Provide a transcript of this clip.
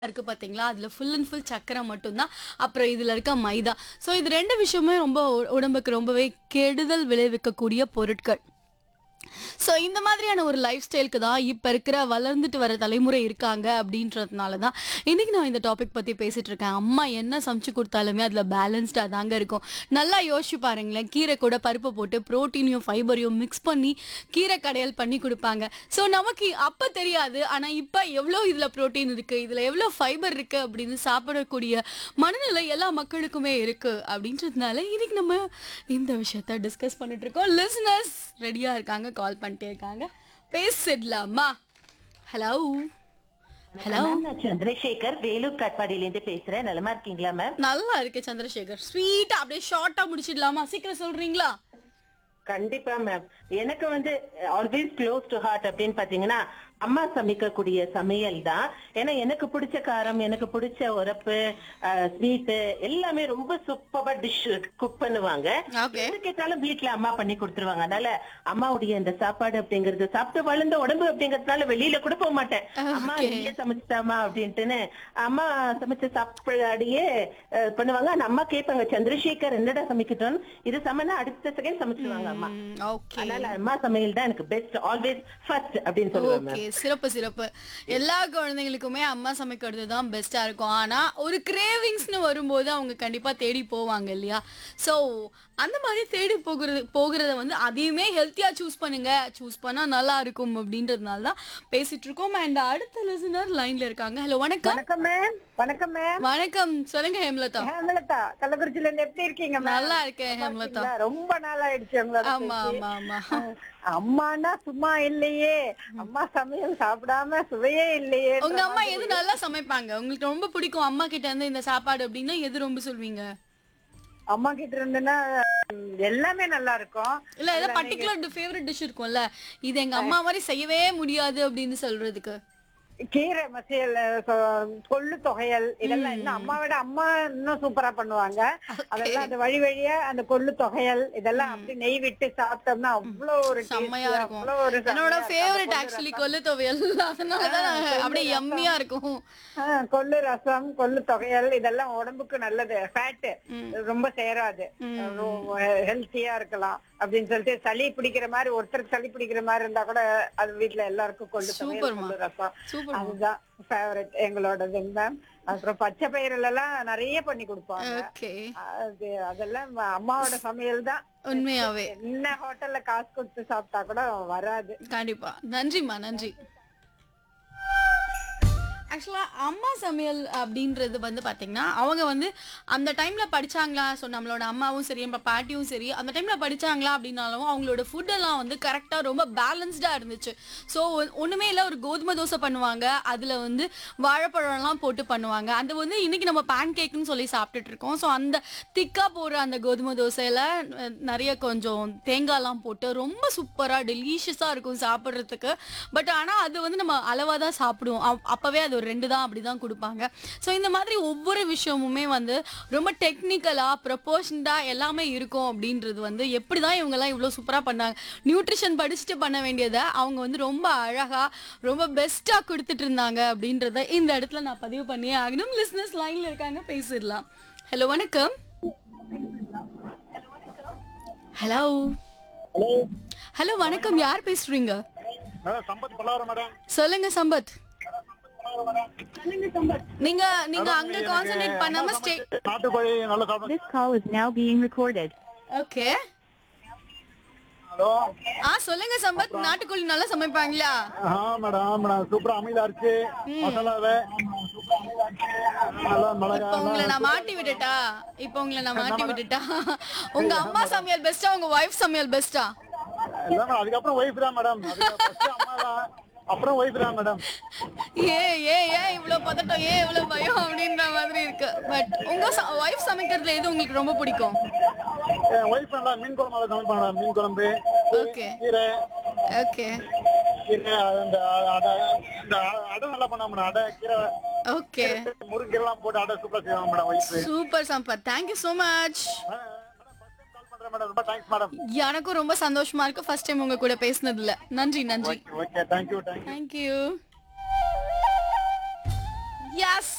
இருக்கு பாத்தீங்களா அதுல ஃபுல் அண்ட் ஃபுல் சக்கரை மட்டும்தான் அப்புறம் இதுல இருக்க மைதா ஸோ இது ரெண்டு விஷயமே ரொம்ப உ- உடம்புக்கு ரொம்பவே கெடுதல் விளைவிக்கக்கூடிய பொருட்கள் ஸோ இந்த மாதிரியான ஒரு லைஃப் ஸ்டைலுக்கு தான் இப்போ இருக்கிற வளர்ந்துட்டு வர தலைமுறை இருக்காங்க அப்படின்றதுனால தான் இன்னைக்கு நான் இந்த டாபிக் பற்றி பேசிட்டு இருக்கேன் அம்மா என்ன சமைச்சு கொடுத்தாலுமே அதில் பேலன்ஸ்டாக தாங்க இருக்கும் நல்லா யோசிச்சு பாருங்களேன் கீரை கூட பருப்பு போட்டு ப்ரோட்டீனையும் ஃபைபரையும் மிக்ஸ் பண்ணி கீரை கடையல் பண்ணி கொடுப்பாங்க ஸோ நமக்கு அப்போ தெரியாது ஆனால் இப்போ எவ்வளோ இதில் ப்ரோட்டீன் இருக்குது இதில் எவ்வளோ ஃபைபர் இருக்குது அப்படின்னு சாப்பிடக்கூடிய மனநிலை எல்லா மக்களுக்குமே இருக்குது அப்படின்றதுனால இன்னைக்கு நம்ம இந்த விஷயத்த டிஸ்கஸ் பண்ணிட்டு இருக்கோம் லிசனர்ஸ் ரெடியாக இருக்காங்க கால் பண்ணிட்டே இருக்காங்க பேசிடலாமா ஹலோ ஹலோ மேம், நான் சந்திரசேகர் வேலூர் காட்பாடியில இருந்து பேசுறேன் நலமா இருக்கீங்களா மேம் நல்லா இருக்கு சந்திரசேகர் ஸ்வீட்டா அப்படியே ஷார்ட்டா முடிச்சிடலாமா சீக்கிரம் சொல்றீங்களா கண்டிப்பா மேம் எனக்கு வந்து ஆல்வேஸ் க்ளோஸ் டு ஹார்ட் அப்படின்னு பாத்தீங்கன்னா அம்மா சமைக்கக்கூடிய சமையல் தான் ஏன்னா எனக்கு பிடிச்ச காரம் எனக்கு பிடிச்ச உரப்பு ஸ்வீட் எல்லாமே ரொம்ப சூப்பரா டிஷ் குக் பண்ணுவாங்க ஓகே எது கேட்டாலும் வீட்ல அம்மா பண்ணி கொடுத்துருவாங்க அதனால அம்மாவுடைய இந்த சாப்பாடு அப்படிங்கறது சாப்பிட்டு வளர்ந்த உடம்பு அப்படிங்கறதுனால வெளியில கூட போக மாட்டேன் அம்மா Okay. இங்கே சமைச்சிட்டாமா அப்படின்ட்டுன்னு அம்மா சமைச்ச சாப்பாடையே அஹ், பண்ணுவாங்க அந்த அம்மா கேட்பாங்க சந்திரசேகர் என்னடா சமைக்கட்டும் இது சமனா அடுத்த செகண்ட் சமைச்சிருவாங்க அம்மா ஓகே அதனால அம்மா சமையல் தான் எனக்கு பெஸ்ட் ஆல்வேஸ் ஃபர்ஸ்ட் அப்படின்னு சொல்லுவேன் ஓகே சிறப்பு சிறப்பு எல்லா குழந்தைங்களுக்குமே அம்மா சமைக்கிறது தான் பெஸ்டா இருக்கும் ஆனா ஒரு கிரேவிங்ஸ்னு வரும்போது அவங்க கண்டிப்பா தேடி போவாங்க இல்லையா சோ அந்த மாதிரி தேடி போகிறது போகிறத வந்து அதையுமே ஹெல்த்தியா சூஸ் பண்ணுங்க சூஸ் பண்ணா நல்லா இருக்கும் அப்படின்றதுனால தான் பேசிட்டு இருக்கோம் அண்ட் அடுத்த லிசனர் லைன்ல இருக்காங்க ஹலோ வணக்கம் வணக்கம் மேம் வணக்கம் மேம் வணக்கம் சொல்லுங்க ஹேம்லதா ஹேமலதா கள்ளக்குறிச்சில இருந்து எப்படி இருக்கீங்க ma'am? நல்லா இருக்கேன் ஹேம்லதா இல்ல, ரொம்ப நாள் ஆயிடுச்சு உங்களோட ஆமா பேசி. ஆமா ஆமா அம்மானா சும்மா இல்லையே அம்மா சமையல் சாப்பிடாம சுவையே இல்லையே உங்க அம்மா எது நல்லா சமைப்பாங்க உங்களுக்கு ரொம்ப பிடிக்கும் அம்மா கிட்ட இருந்து இந்த சாப்பாடு அப்படின்னா எது ரொம்ப சொல்வீங்க அம்மா கிட்ட இருந்துன்னா ம், எல்லாமே நல்லா இருக்கும் இல்ல ஏதோ பர்டிகுலர் ஃபேவரட் டிஷ் இருக்கும்ல இது எங்க அம்மா மாதிரி செய்யவே முடியாது அப்படின்னு சொல்றதுக்கு கீரை மசியல் சொ- கொள்ளு தொகையல் இதெல்லாம் இன்னும் அம்மாவோட அம்மா இன்னும் சூப்பரா பண்ணுவாங்க அதெல்லாம் அந்த வழி வழியா அந்த கொள்ளு தொகையல் இதெல்லாம் அப்படி நெய் விட்டு சாப்பிட்டோம்னா அவ்வளவு ஒரு செம்மையா tasty-ஆ, இருக்கும் அவ்வளவு ஒரு என்னோட செம்மையா இருக்கும். ஃபேவரட் ஆக்சுவலி கொல்லு துவையல் அதனாலதான் நான் அப்படியே எம்மியா இருக்கும் ஆ, கொள்ளு ரசம் கொள்ளு தொகையல் இதெல்லாம் உடம்புக்கு நல்லது ஃபேட் ரொம்ப சேராது ஹெல்த்தியா இருக்கலாம் அப்படின்னு சொல்லிட்டு சளி பிடிக்கிற மாதிரி ஒருத்தருக்கு சளி பிடிக்கிற மாதிரி இருந்தா கூட அது வீட்ல எல்லாருக்கும் கொள்ளு தொகையல் சூப்பர்மா. கொள்ளு ரசம் சூப்பர் அதுதான் ஃபேவரட் எங்களோடது மேம் அப்புறம் பச்சை பயிரில் எல்லாம் நிறைய பண்ணி கொடுப்பாங்க ஓகே அது அதெல்லாம் ம- அம்மாவோட சமையல் தான் உண்மையாவே என்ன ஹோட்டல்ல காசு கொடுத்து சாப்பிட்டா கூட வராது கண்டிப்பா நன்றிம்மா நன்றி ஆக்சுவலா அம்மா சமையல் அப்படின்றது வந்து பாத்தீங்கன்னா அவங்க வந்து அந்த டைம்ல படிச்சாங்களா ஸோ நம்மளோட அம்மாவும் சரி நம்ம பாட்டியும் சரி அந்த டைம்ல படிச்சாங்களா அப்படின்னாலும் அவங்களோட ஃபுட் எல்லாம் வந்து கரெக்டா ரொம்ப பேலன்ஸ்டா இருந்துச்சு ஸோ ஒண்ணுமே இல்லை ஒரு கோதுமை தோசை பண்ணுவாங்க அதுல வந்து வாழைப்பழம்லாம் போட்டு பண்ணுவாங்க அது வந்து இன்னைக்கு நம்ம பேன் கேக்குன்னு சொல்லி சாப்பிட்டுட்டு இருக்கோம் ஸோ அந்த திக்கா போடுற அந்த கோதுமை தோசையில அஹ், நிறைய கொஞ்சம் தேங்காய்லாம் போட்டு ரொம்ப சூப்பரா டெலிஷியஸா இருக்கும் சாப்பிட்றதுக்கு பட் ஆனா அது வந்து நம்ம அளவா தான் சாப்பிடுவோம் அப்- அப்பவே அது ஒரு ரெண்டு தான் அப்படிதான் கொடுப்பாங்க ஸோ இந்த மாதிரி ஒவ்வொரு விஷயமுமே வந்து ரொம்ப டெக்னிக்கலா ப்ரொபோஷன்டா எல்லாமே இருக்கும் அப்படின்றது வந்து எப்படிதான் இவங்கெல்லாம் இவ்வளோ சூப்பரா பண்ணாங்க நியூட்ரிஷன் படிச்சுட்டு பண்ண வேண்டியதை அவங்க வந்து ரொம்ப அழகா ரொம்ப பெஸ்டா கொடுத்துட்டு இருந்தாங்க அப்படின்றத இந்த இடத்துல நான் பதிவு பண்ணியே ஆகணும் லிஸ்னஸ் லைன்ல இருக்காங்க பேசிடலாம் ஹலோ வணக்கம் ஹலோ ஹலோ வணக்கம் யார் பேசுறீங்க மேடம் சம்பத் பல்லாவரம் மேடம் சொல்லுங்க சம்பத் நீங்க நீங்க அங்க கான்சென்ட்ரேட் பண்ணாம ஸ்டே நாட்டுக்கோழி நல்லா சாப்பிடுங்க This call is now being recorded. Okay hello ஆ சொல்லுங்க சம்பத் நாட்டுக்கோழி நல்லா சமைப்பாங்களா ஆ மேடம் ஆ மேடம் சூப்பரா அமிலா இருக்கு மசாலாவே நல்லா மிளகா இப்ப உங்களை நான் மாட்டி விட்டுட்டா இப்ப உங்களை நான் மாட்டி விட்டுட்டா உங்க அம்மா சமையல் பெஸ்டா உங்க ஒய்ஃப் சமையல் பெஸ்டா இல்ல மேடம் அதுக்கப்புறம் ஒய்ஃப் தான் மேடம் அதுக்கு first அம்மா தான் அப்புறம் ஒய்ஃப் தான் மேடம் ஏ ஏ ஏன் இவ்வளவு பதட்டம் ஏன் இவ்வளவு பயம் அப்படின்ற மாதிரி இருக்கு பட் உங்க ஒய்ஃப் சமைக்கிறதுல எது உங்களுக்கு ரொம்ப பிடிக்கும் என் ஒய்ஃப் நல்லா மீன் குழம்பு நல்லா சமைப்பாங்க மேடம் மீன் குழம்பு ஓகே கீரை ஓகே கீரை அந்த அடை இந்த அடை நல்லா பண்ணாங்க மேடம் அடை கீரை ஓகே முருங்கை எல்லாம் போட்டு அடை சூப்பரா செய்வாங்க madam wife super Sampath thank you so much call பண்றேன் மேடம் ரொம்ப தேங்க்ஸ் மேடம் எனக்கும் ரொம்ப சந்தோஷமா இருக்கு ஃபர்ஸ்ட் டைம் உங்க கூட பேசினதுல நன்றி நன்றி okay thank you thank you thank you S